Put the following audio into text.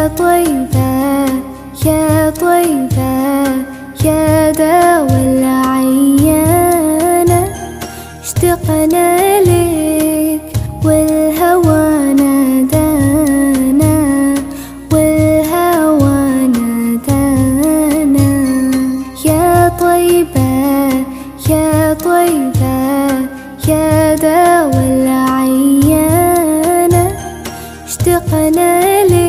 طيبة يا طيبة يا داوى العيانة اشتقنا لك والهوى نادانا والهوى نادانا يا طيبة يا طيبة يا داوى العيانة اشتقنا لك